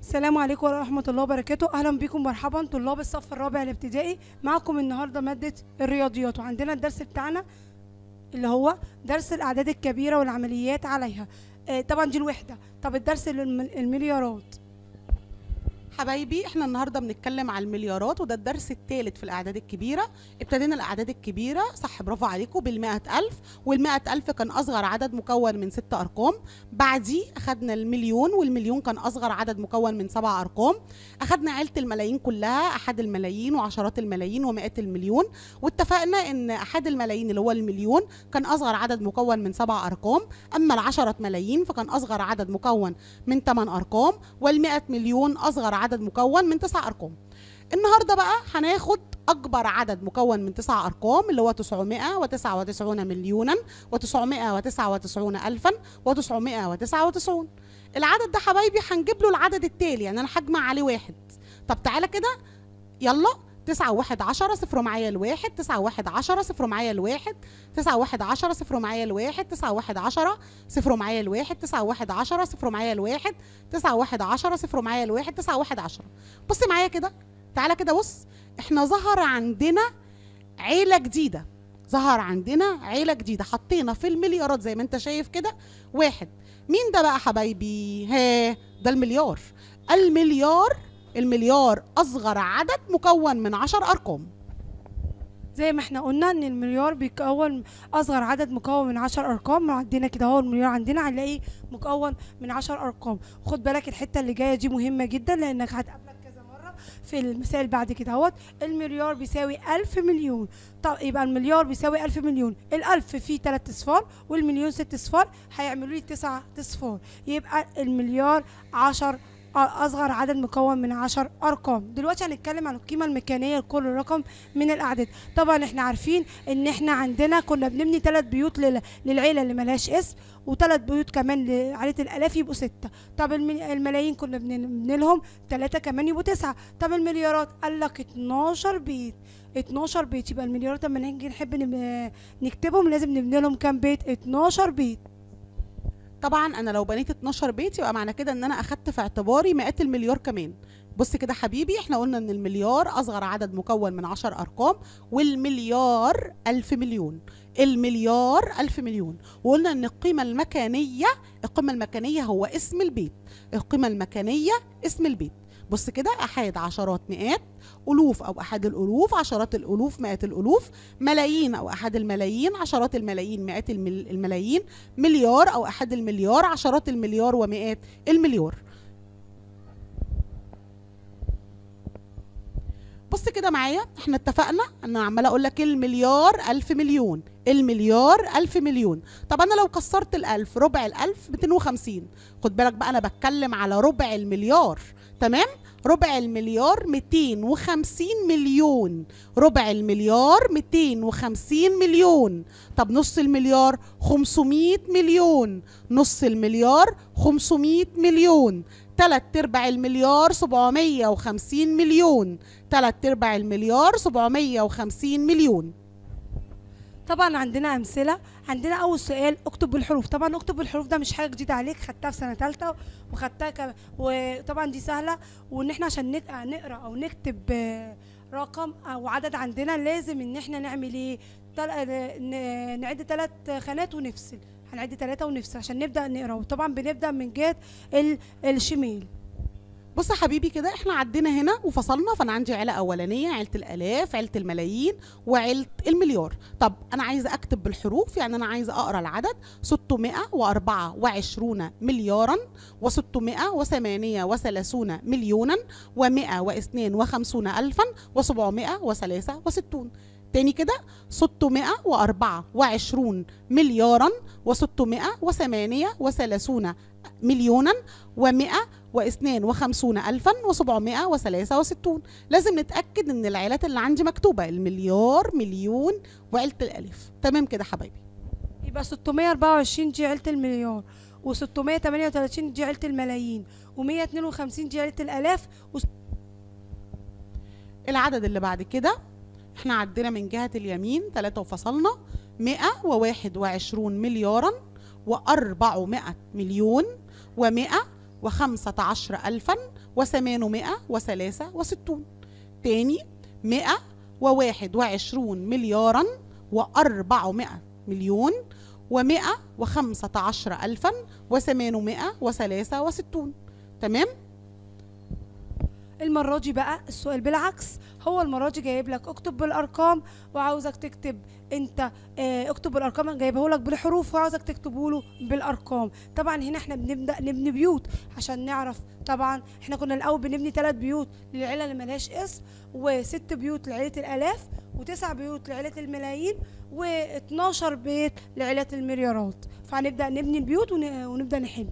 السلام عليكم ورحمة الله وبركاته أهلا بكم مرحبا طلاب الصف الرابع الابتدائي معكم النهاردة مادة الرياضيات وعندنا الدرس بتاعنا اللي هو درس الأعداد الكبيرة والعمليات عليها آه طبعا دي الوحدة طب الدرس الم- المليارات حبايبي احنا النهارده بنتكلم على المليارات وده الدرس الثالث في الاعداد الكبيره ابتدينا الاعداد الكبيره صح برافو عليكم بالمائة ألف والمائة ألف كان اصغر عدد مكون من ست ارقام بعديه اخدنا المليون والمليون كان اصغر عدد مكون من سبع ارقام اخدنا عيله الملايين كلها احد الملايين وعشرات الملايين ومئات المليون واتفقنا ان احد الملايين اللي هو المليون كان اصغر عدد مكون من سبع ارقام اما العشرة ملايين فكان اصغر عدد مكون من ثمان ارقام والمئة مليون اصغر عدد مكون من تسع ارقام النهارده بقى هناخد اكبر عدد مكون من تسع ارقام اللي هو 999 مليونا و999 الفا و999 العدد ده حبايبي هنجيب له العدد التالي يعني انا هجمع عليه واحد طب تعالى كده يلا تسعة واحد عشرة صفر معايا الواحد تسعة واحد عشرة صفر معايا الواحد تسعة واحد عشرة صفر معايا الواحد تسعة واحد عشرة صفر معايا الواحد تسعة واحد عشرة صفر معايا الواحد تسعة واحد عشرة صفر معايا الواحد تسعة واحد عشرة بص معايا كده تعالى كده بص احنا ظهر عندنا عيلة جديدة ظهر عندنا عيلة جديدة حطينا في المليارات زي ما انت شايف كده واحد مين ده بقى حبايبي ها ده المليار المليار المليار أصغر عدد مكون من عشر أرقام زي ما احنا قلنا ان المليار بيكون اصغر عدد مكون من عشر ارقام عندنا كده هو المليار عندنا هنلاقيه مكون من عشر ارقام خد بالك الحته اللي جايه دي مهمه جدا لانك هتقابلك كذا مره في المثال بعد كده اهوت المليار بيساوي ألف مليون طب يبقى المليار بيساوي ألف مليون الألف فيه تلات أصفار والمليون ست أصفار هيعملوا لي تسع أصفار يبقى المليار عشر أصغر عدد مكون من عشر أرقام دلوقتي هنتكلم عن القيمة الميكانية لكل رقم من الأعداد طبعا احنا عارفين ان احنا عندنا كنا بنبني ثلاث بيوت لل- للعيلة اللي ملهاش اسم وثلاث بيوت كمان لعائلة الآلاف يبقوا ستة طب الم- الملايين كنا بن- بنبني لهم ثلاثة كمان يبقوا تسعة طب المليارات قال لك 12 بيت 12 بيت يبقى المليارات لما نيجي نحب نب- نكتبهم لازم نبني لهم كام بيت 12 بيت طبعا انا لو بنيت 12 بيت يبقى معنى كده ان انا اخدت في اعتباري مئات المليار كمان بص كده حبيبي احنا قلنا ان المليار اصغر عدد مكون من 10 ارقام والمليار ألف مليون المليار ألف مليون وقلنا ان القيمة المكانية القيمة المكانية هو اسم البيت القيمة المكانية اسم البيت بص كده احاد عشرات مئات الوف او احاد الالوف عشرات الالوف مئات الالوف ملايين او احد الملايين عشرات الملايين مئات المل- الملايين مليار او احد المليار عشرات المليار ومئات المليار بص كده معايا احنا اتفقنا انا عماله اقول لك المليار الف مليون المليار الف مليون طب انا لو كسرت الالف ربع الالف 250 خد بالك بقى انا بتكلم على ربع المليار تمام ربع المليار 250 مليون ربع المليار 250 مليون طب نص المليار 500 مليون نص المليار 500 مليون تلات ارباع المليار 750 مليون تلات ارباع المليار 750 مليون طبعا عندنا امثله عندنا اول سؤال اكتب بالحروف طبعا اكتب بالحروف ده مش حاجه جديده عليك خدتها في سنه ثالثه وخدتها ك... وطبعا دي سهله وان احنا عشان نك... نقرا او نكتب آه، رقم او عدد عندنا لازم ان احنا نعمل ايه تل... آه، ن- نعد ثلاث خانات ونفصل هنعد ثلاثه ونفصل عشان نبدا نقرا وطبعا بنبدا من جهه ال... الشمال بص يا حبيبي كده احنا عدينا هنا وفصلنا فانا عندي عيله اولانيه عيله الالاف عيله الملايين وعيله المليار طب انا عايزه اكتب بالحروف يعني انا عايزه اقرا العدد 624 مليارا و638 مليونا و152 الفا و763 تاني كده 624 مليارا و638 مليونا و100 واثنين وخمسون ألفا وسبعمائة وثلاثة وستون لازم نتأكد إن العيلات اللي عندي مكتوبة المليار مليون وعيلة الألف تمام كده حبايبي يبقى 624 دي عيله المليار و638 دي عيله الملايين و152 دي عيله الالاف العدد اللي بعد كده احنا عدينا من جهة اليمين ثلاثة وفصلنا مئة وواحد وعشرون مليارا وأربعمائة مليون ومئة وخمسة عشر ألفا وثمانمائة وثلاثة وستون تاني مئة وواحد وعشرون مليارا وأربعمائة مليون ومئة وخمسة عشر ألفا وثمانمائة وثلاثة وستون تمام المرة دي بقى السؤال بالعكس هو المرة دي جايب لك اكتب بالارقام وعاوزك تكتب انت اه اكتب بالارقام جايبه لك بالحروف وعاوزك تكتبه له بالارقام طبعا هنا احنا بنبدا نبني بيوت عشان نعرف طبعا احنا كنا الاول بنبني ثلاث بيوت للعيله اللي ملهاش اسم وست بيوت لعيله الالاف وتسع بيوت لعيله الملايين و12 بيت لعيله المليارات فهنبدا نبني البيوت ون- ونبدا نحل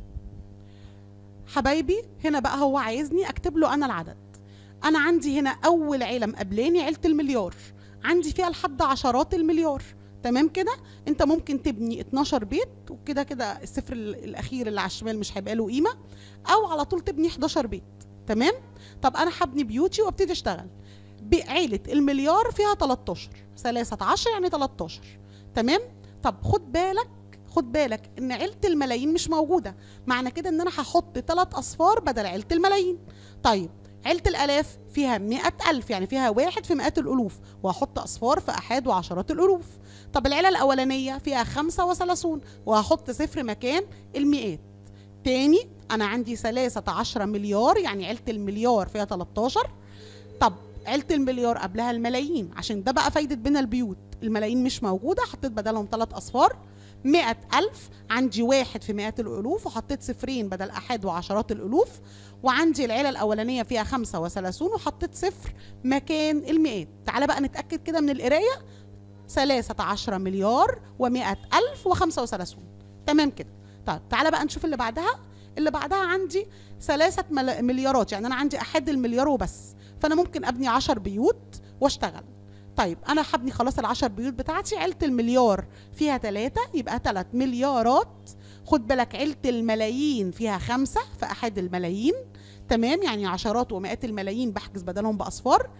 حبايبي هنا بقى هو عايزني اكتب له انا العدد انا عندي هنا اول عيله مقابلاني عيله المليار عندي فيها لحد عشرات المليار تمام كده انت ممكن تبني 12 بيت وكده كده الصفر ال- الاخير اللي على الشمال مش هيبقى له قيمه او على طول تبني 11 بيت تمام طب انا هبني بيوتي وابتدي اشتغل بعيله المليار فيها 13 13 يعني 13 تمام طب خد بالك خد بالك ان عيله الملايين مش موجوده معنى كده ان انا هحط ثلاث اصفار بدل عيله الملايين طيب عيله الالاف فيها مئة ألف يعني فيها واحد في مئات الألوف وهحط أصفار في أحاد وعشرات الألوف طب العيلة الأولانية فيها خمسة وثلاثون وهحط صفر مكان المئات تاني أنا عندي ثلاثة عشر مليار يعني عيلة المليار فيها 13 طب عيلة المليار قبلها الملايين عشان ده بقى فايدة بين البيوت الملايين مش موجودة حطيت بدلهم ثلاث أصفار مئة ألف عندي واحد في مئات الألوف وحطيت صفرين بدل أحد وعشرات الألوف وعندي العيلة الأولانية فيها خمسة وثلاثون وحطيت صفر مكان المئات تعالى بقى نتأكد كده من القراية ثلاثة عشر مليار ومئة ألف وخمسة وثلاثون تمام كده طيب تعالى بقى نشوف اللي بعدها اللي بعدها عندي ثلاثة مل- مليارات يعني أنا عندي أحد المليار وبس فأنا ممكن أبني عشر بيوت واشتغل طيب أنا هبني خلاص العشر بيوت بتاعتي عيلة المليار فيها ثلاثة يبقى ثلاث مليارات خد بالك عيلة الملايين فيها خمسة في أحد الملايين تمام يعني عشرات ومئات الملايين بحجز بدلهم بأصفار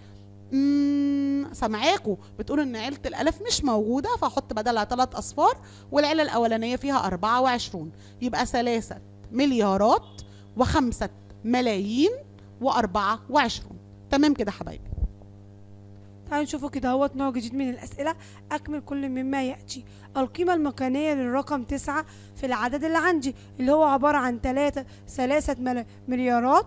مم، سامعاكوا بتقول ان عيله الالاف مش موجوده فاحط بدلها ثلاث اصفار والعيله الاولانيه فيها 24 يبقى ثلاثه مليارات وخمسه ملايين و24 تمام كده حبايبي تعالوا نشوفوا كده اهوت نوع جديد من الأسئلة أكمل كل مما يأتي القيمة المكانية للرقم تسعة في العدد اللي عندي اللي هو عبارة عن تلاتة ثلاثة مل- مليارات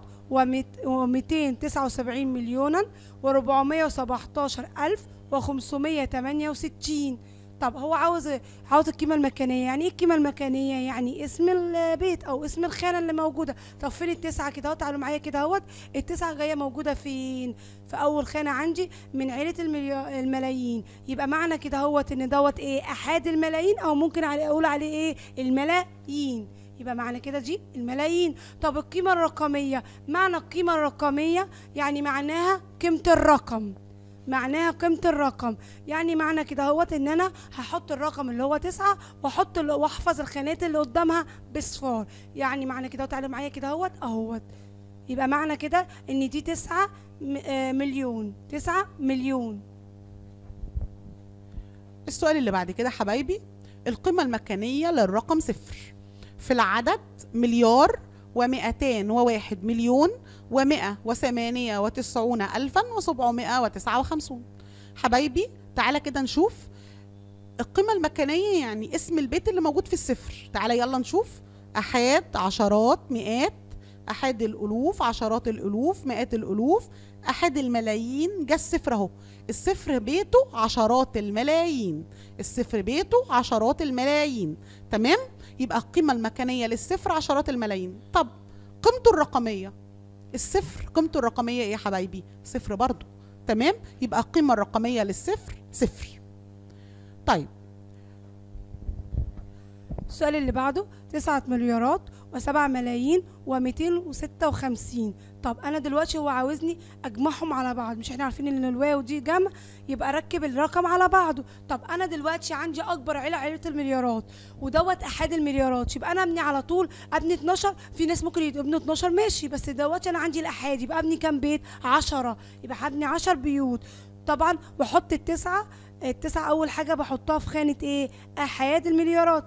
وميتين تسعة وسبعين مليونا وربعمية وسبعتاشر ألف وخمسمية تمانية وستين طب هو عاوز عاوز القيمة المكانية يعني ايه القيمة المكانية يعني اسم البيت او اسم الخانة اللي موجودة طب فين التسعة كده اهو تعالوا معايا كده اهوت التسعة جاية موجودة فين في اول خانة عندي من عيلة المليو... الملايين يبقى معنى كده هوت ان دوت ايه احاد الملايين او ممكن علي اقول عليه ايه الملايين يبقى معنى كده دي الملايين طب القيمة الرقمية معنى القيمة الرقمية يعني معناها قيمة الرقم معناها قيمة الرقم يعني معنى كده هوت ان انا هحط الرقم اللي هو تسعة واحط ال- واحفظ الخانات اللي قدامها بصفار يعني معنى كده تعالوا معايا كده هوت اهوت يبقى معنى كده ان دي تسعة م- آه، مليون تسعة مليون السؤال اللي بعد كده حبايبي القيمة المكانية للرقم صفر في العدد مليار ومئتان وواحد مليون ومئة وثمانية وتسعون ألفا وسبعمائة وتسعة وخمسون حبايبي تعالى كده نشوف القيمة المكانية يعني اسم البيت اللي موجود في الصفر تعالى يلا نشوف أحاد عشرات مئات أحد الألوف عشرات الألوف مئات الألوف أحد الملايين جه الصفر أهو الصفر بيته عشرات الملايين الصفر بيته عشرات الملايين تمام يبقى القيمة المكانية للصفر عشرات الملايين طب قيمته الرقمية الصفر قيمته الرقمية ايه يا حبايبي صفر برضو تمام يبقى القيمة الرقمية للصفر صفر طيب السؤال اللي بعده تسعة مليارات وسبعة ملايين وميتين وستة وخمسين طب أنا دلوقتي هو عاوزني أجمعهم على بعض مش احنا عارفين إن الواو دي جمع يبقى ركب الرقم على بعضه طب أنا دلوقتي عندي أكبر عيلة عيلة المليارات ودوت أحد المليارات يبقى أنا أبني على طول أبني 12 في ناس ممكن يبنوا 12 ماشي بس دلوقتي أنا عندي الأحاد يبقى أبني كام بيت 10 يبقى هبني 10 بيوت طبعا واحط التسعة التسعة أول حاجة بحطها في خانة إيه؟ أحاد المليارات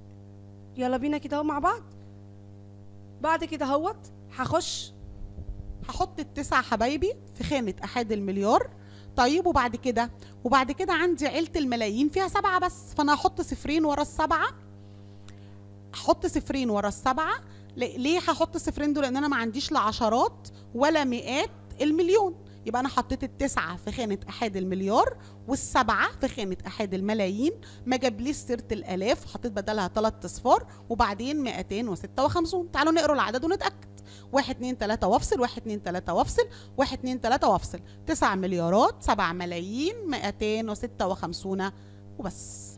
يلا بينا كده اهو مع بعض بعد كده اهوت هخش هحط التسعة حبايبي في خانة أحد المليار طيب وبعد كده وبعد كده عندي عيلة الملايين فيها سبعة بس فأنا هحط صفرين ورا السبعة هحط صفرين ورا السبعة ل- ليه هحط صفرين دول لأن أنا ما عنديش لا عشرات ولا مئات المليون يبقى أنا حطيت التسعة في خانة أحد المليار والسبعة في خانة أحد الملايين ما جابليش سيرة الآلاف حطيت بدلها ثلاث أصفار وبعدين 256 تعالوا نقروا العدد ونتأكد واحد اتنين تلاتة وافصل واحد اتنين تلاتة وافصل واحد اتنين تلاتة وافصل تسع مليارات سبع ملايين مئتين وستة وخمسون وبس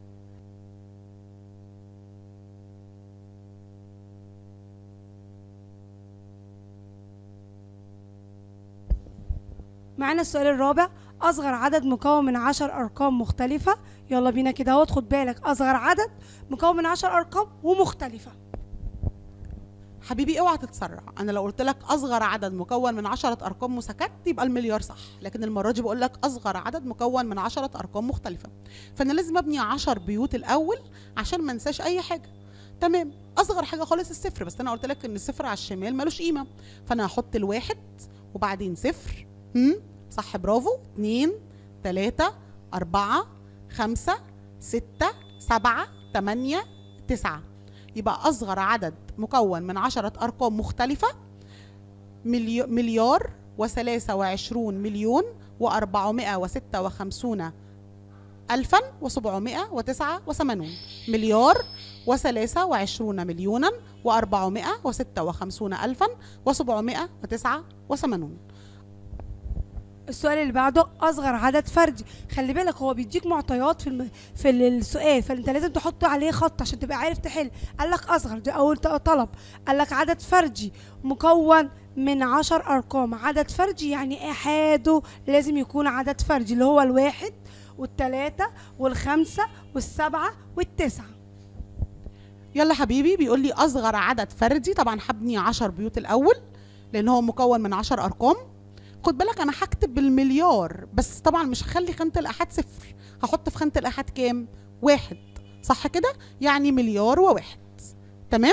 معانا السؤال الرابع اصغر عدد مكون من عشر ارقام مختلفة يلا بينا كده اهوت خد بالك اصغر عدد مكون من عشر ارقام ومختلفة حبيبي اوعى تتسرع انا لو قلت لك اصغر عدد مكون من عشرة ارقام مسكت يبقى المليار صح لكن المره دي بقول لك اصغر عدد مكون من عشرة ارقام مختلفه فانا لازم ابني عشر بيوت الاول عشان ما انساش اي حاجه تمام اصغر حاجه خالص الصفر بس انا قلت لك ان الصفر على الشمال ملوش قيمه فانا هحط الواحد وبعدين صفر هم؟ صح برافو اتنين تلاتة أربعة خمسة ستة سبعة تمانية تسعة يبقى أصغر عدد مكون من عشرة أرقام مختلفة مليو مليار وثلاثة وعشرون مليون وأربعمائة وستة وخمسون ألفا وسبعمائة وتسعة وثمانون مليار وثلاثة وعشرون مليونا وأربعمائة وستة وخمسون ألفا وسبعمائة وتسعة وثمانون السؤال اللي بعده اصغر عدد فردي خلي بالك هو بيديك معطيات في الم... في السؤال فانت لازم تحط عليه خط عشان تبقى عارف تحل قال لك اصغر دي اول ط- طلب قال لك عدد فردي مكون من عشر ارقام عدد فردي يعني احاده لازم يكون عدد فردي اللي هو الواحد والتلاتة والخمسة والسبعة والتسعة يلا حبيبي بيقول لي اصغر عدد فردي طبعا هبني 10 بيوت الاول لان هو مكون من 10 ارقام خد بالك انا هكتب بالمليار بس طبعا مش هخلي خانه الاحاد صفر هحط في خانه الاحاد كام واحد صح كده يعني مليار وواحد تمام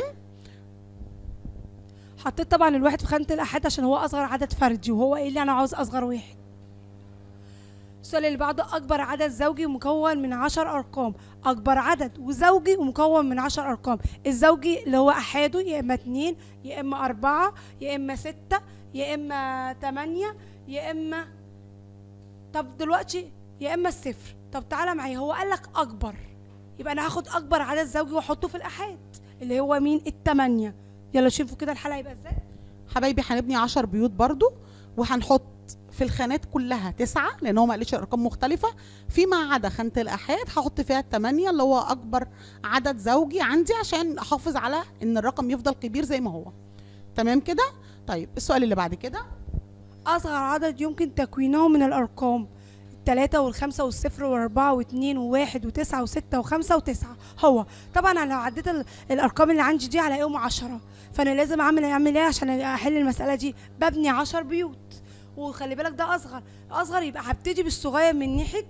حطيت طبعا الواحد في خانة الأحاد عشان هو أصغر عدد فردي وهو إيه اللي أنا عاوز أصغر واحد السؤال اللي بعده أكبر عدد زوجي مكون من عشر أرقام أكبر عدد وزوجي ومكون من عشر أرقام الزوجي اللي هو أحاده يا إما اتنين يا إما أربعة يا إما ستة يا إما تمانية يا إما طب دلوقتي يا إما الصفر طب تعالى معايا هو قال لك أكبر يبقى أنا هاخد أكبر عدد زوجي وأحطه في الأحاد اللي هو مين التمانية يلا شوفوا كده الحلقة يبقى إزاي حبايبي هنبني 10 بيوت برضو وهنحط في الخانات كلها تسعة لان هو ما قالش ارقام مختلفة فيما عدا خانة الاحاد هحط فيها الثمانية اللي هو اكبر عدد زوجي عندي عشان احافظ على ان الرقم يفضل كبير زي ما هو تمام كده طيب السؤال اللي بعد كده أصغر عدد يمكن تكوينه من الأرقام التلاتة والخمسة والصفر والأربعة واثنين وواحد وتسعة وستة وخمسة وتسعة هو طبعا أنا لو عديت ال- الأرقام اللي عندي دي هلاقيهم عشرة فأنا لازم أعمل أعمل إيه عشان أحل المسألة دي ببني عشر بيوت وخلي بالك ده أصغر أصغر يبقى هبتدي بالصغير من ناحية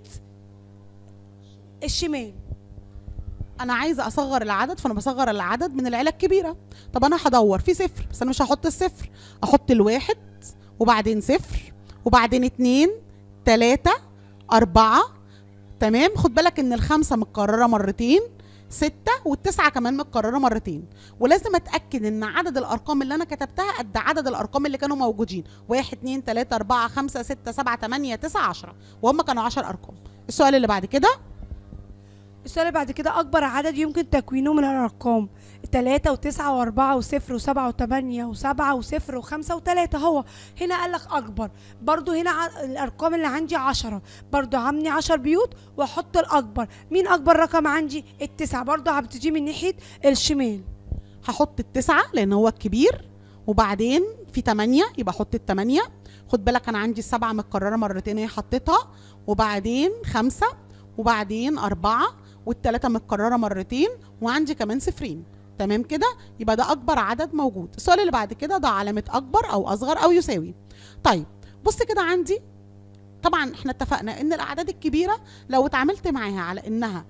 الشمال انا عايزه اصغر العدد فانا بصغر العدد من العيله الكبيره طب انا هدور في صفر بس انا مش هحط الصفر احط الواحد وبعدين صفر وبعدين اتنين تلاتة أربعة تمام خد بالك ان الخمسة متكررة مرتين ستة والتسعة كمان متكررة مرتين ولازم اتأكد ان عدد الارقام اللي انا كتبتها قد عدد الارقام اللي كانوا موجودين واحد اتنين تلاتة اربعة خمسة ستة سبعة تمانية تسعة عشرة وهم كانوا عشر ارقام السؤال اللي بعد كده السؤال اللي بعد كده أكبر عدد يمكن تكوينه من الأرقام تلاتة وتسعة وأربعة وصفر وسبعة وتمانية وسبعة وصفر وخمسة وتلاتة هو هنا قال لك أكبر برضو هنا ع- الأرقام اللي عندي عشرة برضو عاملي عشر بيوت وأحط الأكبر مين أكبر رقم عندي التسعة برضو هبتدي من ناحية الشمال هحط التسعة لأن هو الكبير وبعدين في تمانية يبقى أحط التمانية خد بالك أنا عندي السبعة متكررة مرتين هي حطيتها وبعدين خمسة وبعدين أربعة والتلاتة متكررة مرتين وعندي كمان صفرين تمام كده يبقى ده أكبر عدد موجود السؤال اللي بعد كده ده علامة أكبر أو أصغر أو يساوي طيب بص كده عندي طبعا احنا اتفقنا ان الاعداد الكبيره لو اتعاملت معاها على انها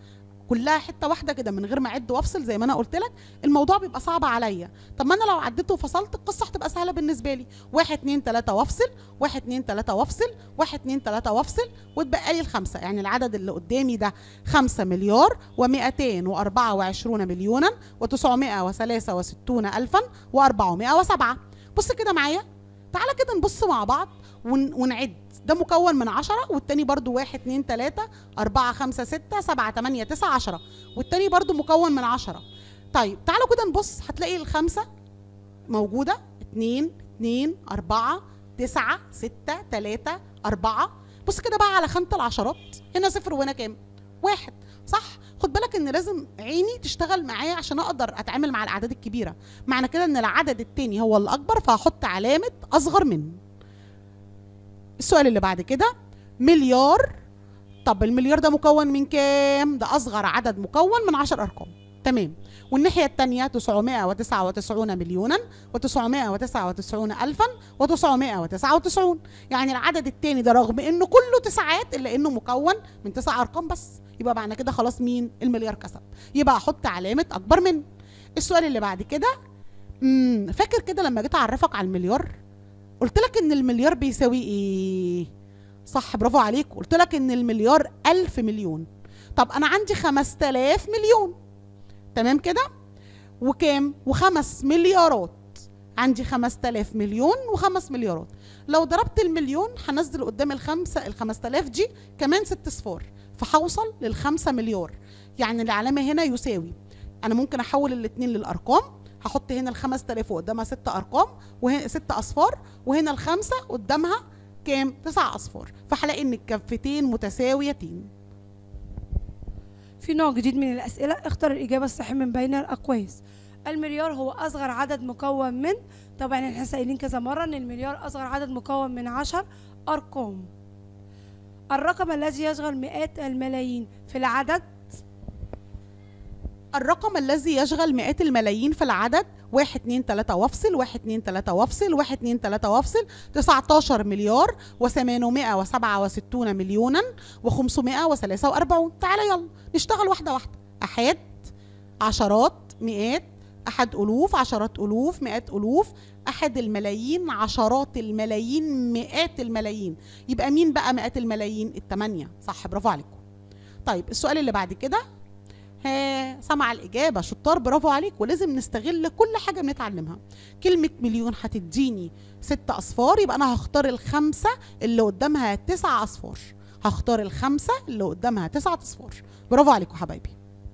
كلها حته واحده كده من غير ما اعد وافصل زي ما انا قلت لك الموضوع بيبقى صعب عليا طب ما انا لو عديت وفصلت القصه هتبقى سهله بالنسبه لي واحد اتنين تلاته وافصل واحد اتنين تلاته وافصل واحد اتنين تلاته وافصل وتبقى لي الخمسه يعني العدد اللي قدامي ده خمسة مليار ومئتين وأربعة وعشرون مليونا وتسعمائة وثلاثة وستون ألفا وأربعمائة وسبعة بص كده معايا تعالى كده نبص مع بعض ون... ونعد ده مكون من عشرة والتاني برضو واحد اتنين تلاتة أربعة خمسة ستة سبعة تمانية تسعة عشرة والتاني برضو مكون من عشرة طيب تعالوا كده نبص هتلاقي الخمسة موجودة اتنين اتنين أربعة تسعة ستة تلاتة أربعة بص كده بقى على خانة العشرات هنا صفر وهنا كام؟ واحد صح؟ خد بالك ان لازم عيني تشتغل معايا عشان اقدر اتعامل مع الاعداد الكبيره معنى كده ان العدد التاني هو الاكبر فهحط علامه اصغر منه السؤال اللي بعد كده مليار طب المليار ده مكون من كام ده اصغر عدد مكون من 10 ارقام تمام والناحية التانية 999 مليونا و999 ألفا و999 يعني العدد التاني ده رغم انه كله تسعات الا انه مكون من تسع ارقام بس يبقى معنى كده خلاص مين المليار كسب يبقى احط علامة اكبر من السؤال اللي بعد كده مم، فاكر كده لما جيت اعرفك على المليار قلت لك ان المليار بيساوي ايه صح برافو عليك قلت لك ان المليار ألف مليون طب انا عندي خمس تلاف مليون تمام كده وكام وخمس مليارات عندي خمس تلاف مليون وخمس مليارات لو ضربت المليون هنزل قدام الخمسة الخمس تلاف دي كمان ست صفار فهوصل للخمسة مليار يعني العلامة هنا يساوي أنا ممكن أحول الاتنين للأرقام هحط هنا الخمس تلاف وقدامها ست أرقام وهنا ست أصفار وهنا الخمسة قدامها كام؟ تسع أصفار فهلاقي إن الكفتين متساويتين في نوع جديد من الأسئلة اختر الإجابة الصحيحة من بين الأقواس المليار هو أصغر عدد مكون من طبعا احنا لسه قايلين كذا مرة إن المليار أصغر عدد مكون من عشر أرقام الرقم الذي يشغل مئات الملايين في العدد الرقم الذي يشغل مئات الملايين في العدد واحد اتنين تلاتة وافصل واحد اتنين تلاتة وافصل واحد اتنين تلاتة وافصل تسعتاشر مليار وثمانمائة وسبعة وستون مليونا وخمسمائة وثلاثة وأربعون تعالى يلا نشتغل واحدة واحدة أحاد عشرات مئات أحد ألوف عشرات ألوف مئات ألوف أحد الملايين عشرات الملايين مئات الملايين يبقى مين بقى مئات الملايين التمانية صح برافو عليكم طيب السؤال اللي بعد كده ها سمع الإجابة شطار برافو عليك ولازم نستغل كل حاجة بنتعلمها كلمة مليون هتديني ست أصفار يبقى أنا هختار الخمسة اللي قدامها تسع أصفار هختار الخمسة اللي قدامها تسعة أصفار برافو عليكم حبايبي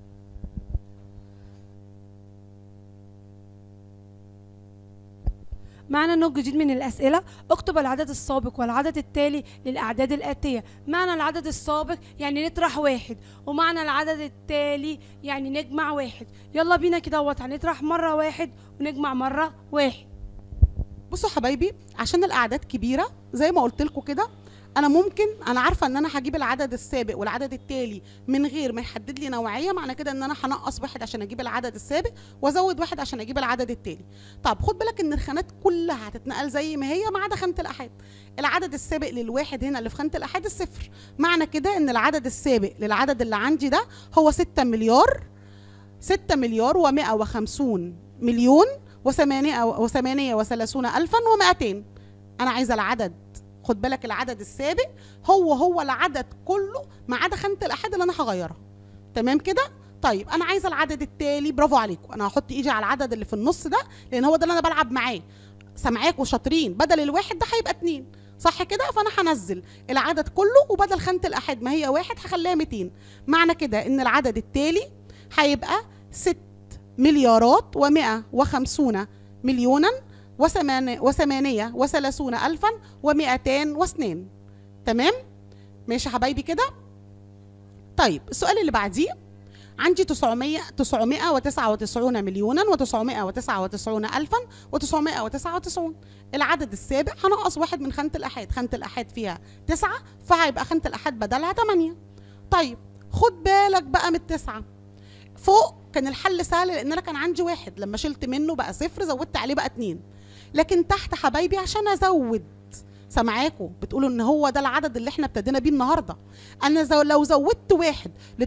معنى نوع جديد من الأسئلة اكتب العدد السابق والعدد التالي للأعداد الآتية معنى العدد السابق يعني نطرح واحد ومعنى العدد التالي يعني نجمع واحد يلا بينا كده وات هنطرح مرة واحد ونجمع مرة واحد بصوا حبايبي عشان الأعداد كبيرة زي ما قلت لكم كده أنا ممكن أنا عارفة إن أنا هجيب العدد السابق والعدد التالي من غير ما يحدد لي نوعية معنى كده إن أنا هنقص واحد عشان أجيب العدد السابق وأزود واحد عشان أجيب العدد التالي طب خد بالك إن الخانات كلها هتتنقل زي ما هي ما عدا خانة الأحاد العدد السابق للواحد هنا اللي في خانة الأحاد الصفر معنى كده إن العدد السابق للعدد اللي عندي ده هو 6 مليار 6 مليار و150 مليون وثمانية وثمانية وثلاثون ألفا ومائتين أنا عايزة العدد خد بالك العدد السابق هو هو العدد كله ما عدا خانة الأحد اللي أنا هغيرها تمام كده؟ طيب أنا عايزة العدد التالي برافو عليكم أنا هحط إيدي على العدد اللي في النص ده لأن هو ده اللي أنا بلعب معاه سامعاكوا شاطرين بدل الواحد ده هيبقى اتنين صح كده فانا هنزل العدد كله وبدل خانه الاحاد ما هي واحد هخليها 200 معنى كده ان العدد التالي هيبقى 6 مليارات و150 مليونا وثمان- وثمانية وثلاثون ألفا ومئتان واثنين تمام ماشي يا حبايبي كده طيب السؤال اللي بعديه عندي 900 999 مليونا و999 ألفا و999 العدد السابق هنقص واحد من خانة الأحاد خانة الأحاد فيها تسعة فهيبقى خانة الأحاد بدلها 8 طيب خد بالك بقى من التسعة فوق كان الحل سهل لان انا كان عندي واحد لما شلت منه بقى صفر زودت عليه بقى اتنين لكن تحت حبايبي عشان ازود سامعاكم بتقولوا ان هو ده العدد اللي احنا ابتدينا بيه النهارده انا زو لو زودت واحد لل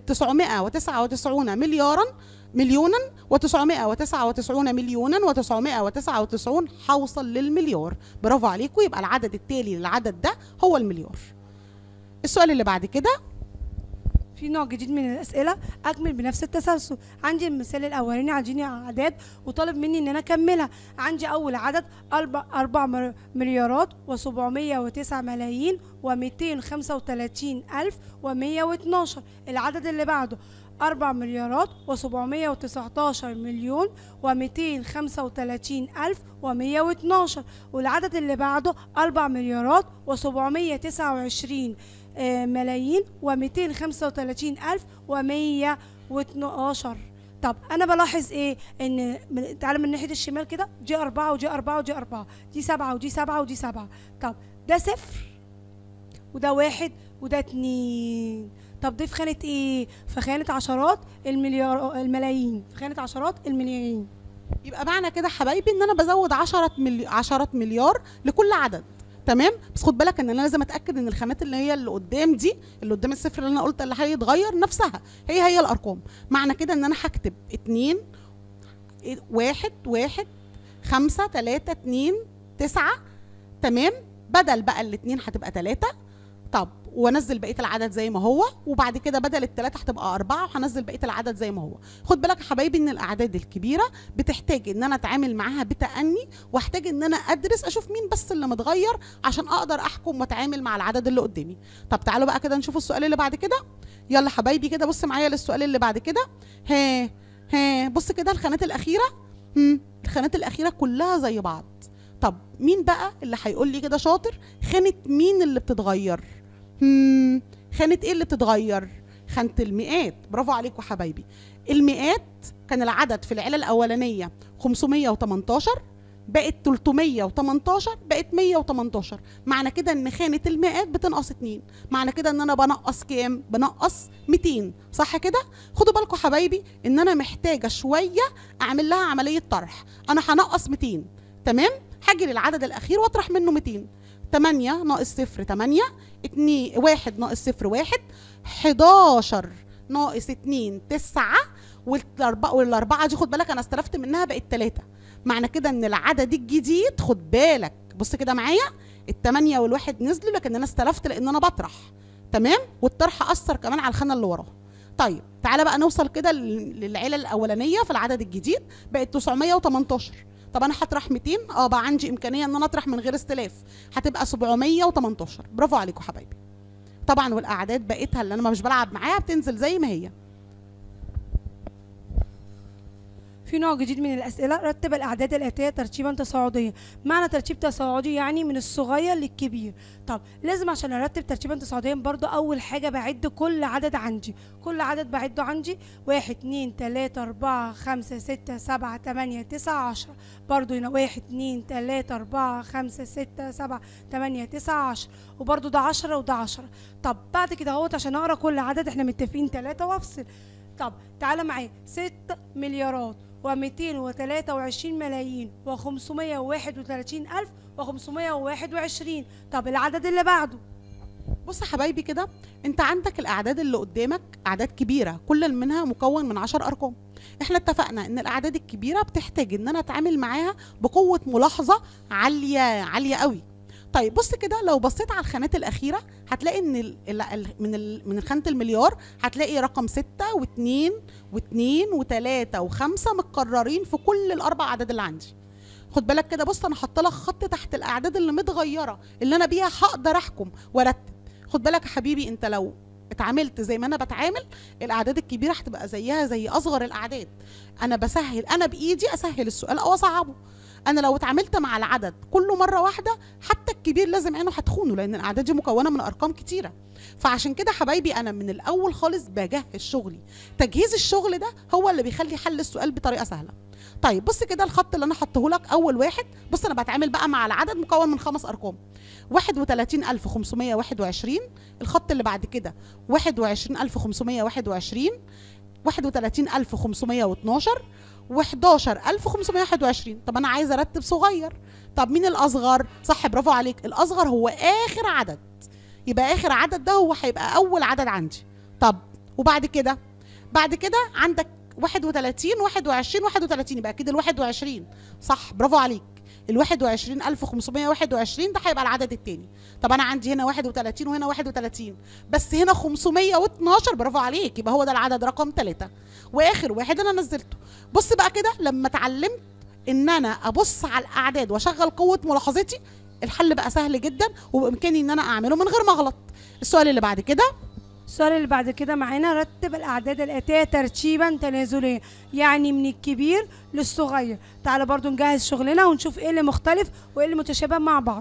999 مليارا مليونا و999 مليونا و999 هوصل للمليار برافو عليكم يبقى العدد التالي للعدد ده هو المليار السؤال اللي بعد كده في نوع جديد من الأسئلة أكمل بنفس التسلسل عندي المثال الأولاني عندي أعداد وطالب مني إن أنا أكملها عندي أول عدد أربع, أربع مر- مليارات وسبعمية وتسعة ملايين وميتين خمسة وتلاتين ألف ومية واتناشر العدد اللي بعده أربع مليارات وسبعمية وتسعتاشر مليون وميتين خمسة وتلاتين ألف ومية واتناشر والعدد اللي بعده أربع مليارات وسبعمية تسعة وعشرين آه، ملايين وميتين خمسة وتلاتين ألف ومية واتناشر طب أنا بلاحظ إيه إن من- تعالى من ناحية الشمال كده دي أربعة ودي أربعة ودي أربعة دي سبعة ودي سبعة ودي سبعة طب ده صفر وده واحد وده اتنين طب دي في خانة ايه؟ في خانة عشرات المليار الملايين في خانة عشرات الملايين يبقى معنى كده حبايبي ان انا بزود 10 ملي... 10 مليار لكل عدد تمام بس خد بالك ان انا لازم اتاكد ان الخانات اللي هي اللي قدام دي اللي قدام الصفر اللي انا قلت اللي هيتغير نفسها هي هي الارقام معنى كده ان انا هكتب اتنين إيه، واحد واحد خمسة تلاتة اتنين تسعة تمام بدل بقى الاتنين هتبقى تلاتة طب وانزل بقيه العدد زي ما هو وبعد كده بدل التلاته هتبقى اربعه وهنزل بقيه العدد زي ما هو خد بالك يا حبايبي ان الاعداد الكبيره بتحتاج ان انا اتعامل معاها بتأني واحتاج ان انا ادرس اشوف مين بس اللي متغير عشان اقدر احكم واتعامل مع العدد اللي قدامي طب تعالوا بقى كده نشوف السؤال اللي بعد كده يلا حبايبي كده بص معايا للسؤال اللي بعد كده ها ها بص كده الخانات الاخيره هم الخانات الاخيره كلها زي بعض طب مين بقى اللي هيقول لي كده شاطر خانه مين اللي بتتغير هم خانه ايه اللي بتتغير خانه المئات برافو عليكم حبايبي المئات كان العدد في العيله الاولانيه 518 بقت 318 بقت 118 معنى كده ان خانه المئات بتنقص 2 معنى كده ان انا بنقص كام بنقص 200 صح كده خدوا بالكم حبايبي ان انا محتاجه شويه اعمل لها عمليه طرح انا هنقص 200 تمام هاجي للعدد الاخير واطرح منه 200 8 ناقص 0 8 2 1 ناقص 0 1 11 ناقص 2 9 والاربعه والاربعه دي خد بالك انا استلفت منها بقت 3 معنى كده ان العدد الجديد خد بالك بص كده معايا الثمانية والواحد نزلوا لكن انا استلفت لان انا بطرح تمام والطرح اثر كمان على الخانه اللي وراها طيب تعالى بقى نوصل كده لل- للعيله الاولانيه في العدد الجديد بقت 918 طب انا هطرح 200 اه بقى عندي امكانيه ان انا اطرح من غير استلاف هتبقى 718 برافو عليكم حبايبي طبعا والاعداد بقيتها اللي انا مش بلعب معاها بتنزل زي ما هي في نوع جديد من الأسئلة رتب الأعداد الآتية ترتيبا تصاعديا معنى ترتيب تصاعدي يعني من الصغير للكبير طب لازم عشان أرتب ترتيبا تصاعديا برضو أول حاجة بعد كل عدد عندي كل عدد بعده عندي واحد اتنين تلاتة أربعة خمسة ستة سبعة تمانية تسعة عشرة برضو هنا واحد اتنين تلاتة أربعة خمسة ستة سبعة تمانية تسعة عشرة وبرضو ده عشرة وده عشرة طب بعد كده اهوت عشان أقرأ كل عدد احنا متفقين تلاتة وأفصل طب تعالى معايا ست مليارات و223 ملايين و531 ألف و521 طب العدد اللي بعده بص يا حبايبي كده انت عندك الاعداد اللي قدامك اعداد كبيره كل منها مكون من 10 ارقام احنا اتفقنا ان الاعداد الكبيره بتحتاج ان انا اتعامل معاها بقوه ملاحظه عاليه عاليه قوي طيب بص كده لو بصيت على الخانات الاخيره هتلاقي ان ال ال ال من ال من خانه المليار هتلاقي رقم 6 و2 و2 و3 و5 متكررين في كل الاربع اعداد اللي عندي خد بالك كده بص انا حاطه لك خط تحت الاعداد اللي متغيره اللي انا بيها هقدر احكم وارتب خد بالك يا حبيبي انت لو اتعاملت زي ما انا بتعامل الاعداد الكبيره هتبقى زيها زي اصغر الاعداد انا بسهل انا بايدي اسهل السؤال او اصعبه انا لو اتعاملت مع العدد كله مره واحده حتى الكبير لازم عينه هتخونه لان الاعداد دي مكونه من ارقام كتيره فعشان كده حبايبي انا من الاول خالص بجهز شغلي تجهيز الشغل ده هو اللي بيخلي حل السؤال بطريقه سهله طيب بص كده الخط اللي انا حطه لك اول واحد بص انا بتعامل بقى مع العدد مكون من خمس ارقام 31521 الخط اللي بعد كده 21521 31512 و11521 طب انا عايزه ارتب صغير طب مين الاصغر صح برافو عليك الاصغر هو اخر عدد يبقى اخر عدد ده هو هيبقى اول عدد عندي طب وبعد كده بعد كده عندك 31 21 31 يبقى اكيد ال 21 صح برافو عليك ال 21521 ده هيبقى العدد التاني طب انا عندي هنا 31 وهنا 31 بس هنا 512 برافو عليك يبقى هو ده العدد رقم 3 واخر واحد انا نزلته بص بقى كده لما اتعلمت ان انا ابص على الاعداد واشغل قوه ملاحظتي الحل بقى سهل جدا وبامكاني ان انا اعمله من غير ما اغلط السؤال اللي بعد كده السؤال اللي بعد كده معانا رتب الأعداد الآتية ترتيبا تنازليا يعني من الكبير للصغير تعالى برضو نجهز شغلنا ونشوف ايه اللي مختلف وايه اللي متشابه مع بعض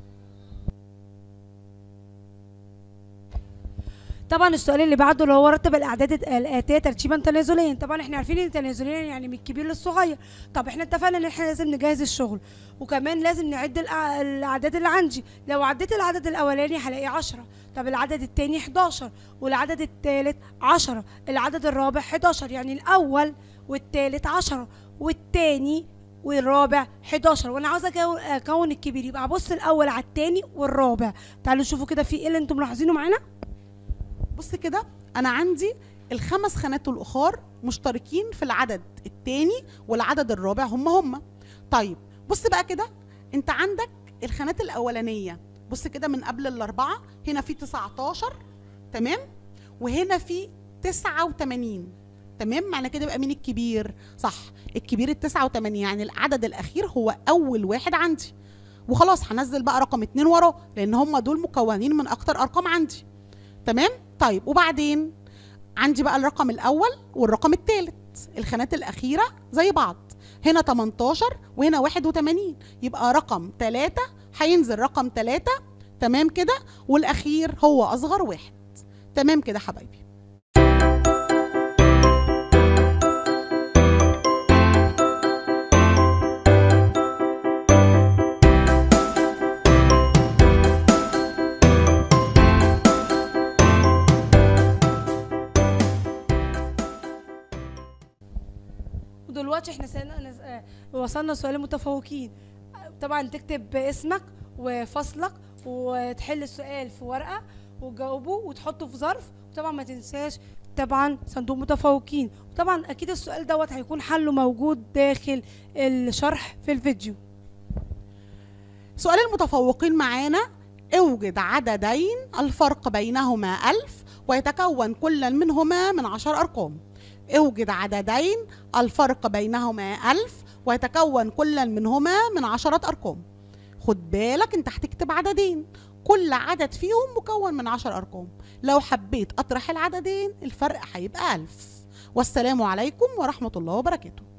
طبعا السؤال اللي بعده اللي هو رتب الاعداد الاتيه ترتيبا تنازليا طبعا احنا عارفين ان تنازليا يعني من الكبير للصغير طب احنا اتفقنا ان احنا لازم نجهز الشغل وكمان لازم نعد الأع- الاعداد اللي عندي لو عديت العدد الاولاني هلاقي 10 طب العدد التاني 11 والعدد التالت 10 العدد الرابع 11 يعني الاول والتالت 10 والتاني والرابع 11 وانا عاوزه أكو- اكون الكبير يبقى ابص الاول على التاني والرابع تعالوا شوفوا كده في ايه اللي انتم ملاحظينه معانا بص كده انا عندي الخمس خانات الاخر مشتركين في العدد الثاني والعدد الرابع هم هم طيب بص بقى كده انت عندك الخانات الاولانيه بص كده من قبل الاربعه هنا في 19 تمام وهنا في 89 تمام معنى كده يبقى مين الكبير صح الكبير ال 89 يعني العدد الاخير هو اول واحد عندي وخلاص هنزل بقى رقم اتنين وراه لان هم دول مكونين من اكتر ارقام عندي تمام طيب وبعدين عندي بقى الرقم الاول والرقم الثالث الخانات الاخيره زي بعض هنا 18 وهنا 81 يبقى رقم 3 هينزل رقم 3 تمام كده والاخير هو اصغر واحد تمام كده حبايبي ودلوقتي احنا سألنا نز- آه، وصلنا سؤال المتفوقين آه، طبعا تكتب اسمك وفصلك وتحل السؤال في ورقة وتجاوبه وتحطه في ظرف وطبعا ما تنساش طبعا صندوق متفوقين وطبعا اكيد السؤال دوت هيكون حله موجود داخل الشرح في الفيديو سؤال المتفوقين معانا اوجد عددين الفرق بينهما ألف ويتكون كل منهما من عشر أرقام اوجد عددين الفرق بينهما ألف ويتكون كل منهما من عشرة أرقام خد بالك انت هتكتب عددين كل عدد فيهم مكون من عشر أرقام لو حبيت أطرح العددين الفرق هيبقى ألف والسلام عليكم ورحمة الله وبركاته